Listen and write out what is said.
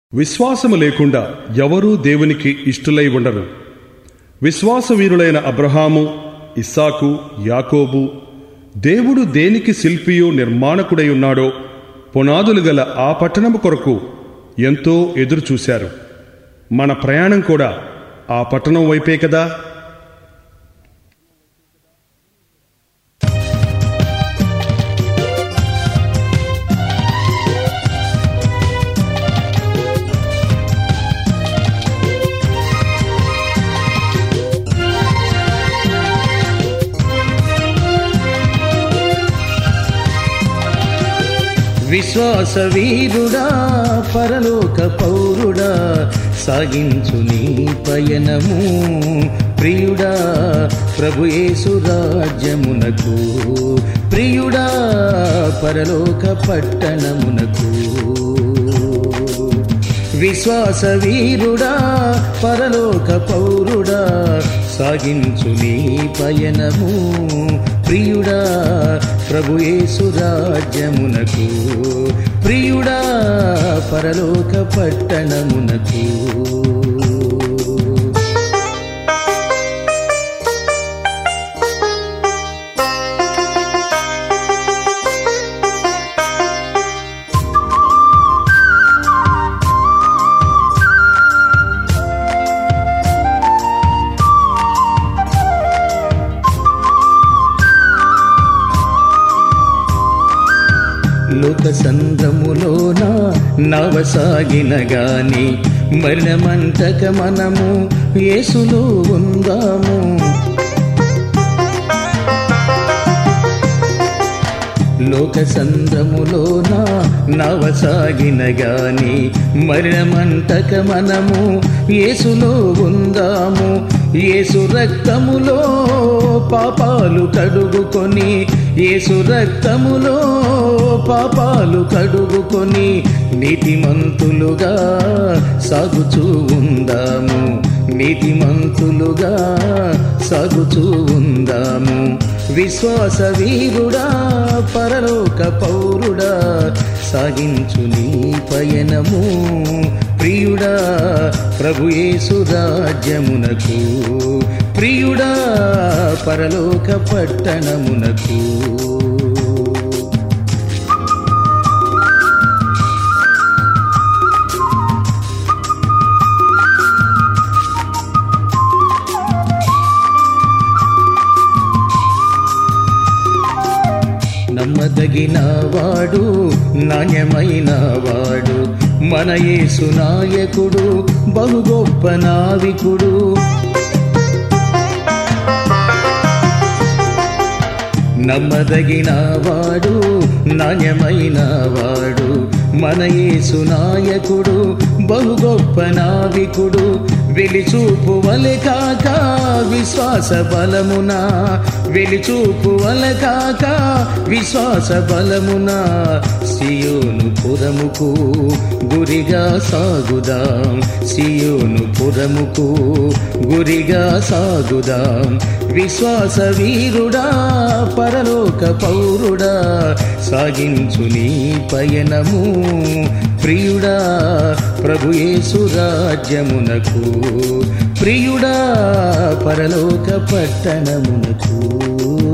విశ్వాసము లేకుండా ఎవరూ దేవునికి ఇష్టులై ఉండరు విశ్వాసవీరులైన అబ్రహాము ఇస్సాకు యాకోబు దేవుడు దేనికి శిల్పియు నిర్మాణకుడై ఉన్నాడో పునాదులు గల ఆ పట్టణము కొరకు ఎంతో ఎదురు చూశారు మన ప్రయాణం కూడా ఆ పట్టణం వైపే కదా విశ్వాస వీరుడా పరలోక పౌరుడా సాగించు నీ పయనము ప్రియుడా ప్రభు యేసు రాజ్యమునకు ప్రియుడా పరలోక పట్టణమునకు విశ్వాస వీరుడా పరలోక పౌరుడా సాగించు నీ పయనము ప్రియుడా ప్రభు యేసు రాజ్యమునకు ప్రియుడా పరలోక పట్టణమునకు లోక సంద్రములోన నవసాగిన గాని మరణమంతక మనము యేసులో ఉందాము లోక సంద్రములోన నవసాగిన గాని మరణమంతక మనము యేసులో ఉందాము యేసు రక్తములో పాపాలు కడుగుకొని యేసు రక్తములో పాపాలు కడుగుకొని నీతిమంతులుగా సాగుచూ ఉందాము నీతిమంతులుగా సాగుచూ ఉందాము విశ్వాస వీరుడా పరలోక పౌరుడా సాగించు నీ పయనము ప్రియుడా ప్రభు యేసు రాజ్యమునకు ప్రియుడా పరలోక పట్టణమునకు నమ్మదగిన వాడు నాణ్యమైన వాడు మన యేసు నాయకుడు బహు గొప్ప నావికుడు నమ్మదగిన వాడు నాణ్యమైన వాడు మన యేసు నాయకుడు బహు గొప్ప నావికుడు వెలిచూపు వలె కాక విశ్వాస బలమున వెలిచూపు వలె కాక విశ్వాస బలమున సియోను పురముకు గురిగా సాగుదాం సియోను పురముకు గురిగా సాగుదాం విశ్వాస వీరుడా పరలోక పౌరుడా సాగించు నీ పయనము ప్రియుడా ప్రభు యేసు రాజ్యమునకు ప్రియుడా పరలోక పట్టణమునకు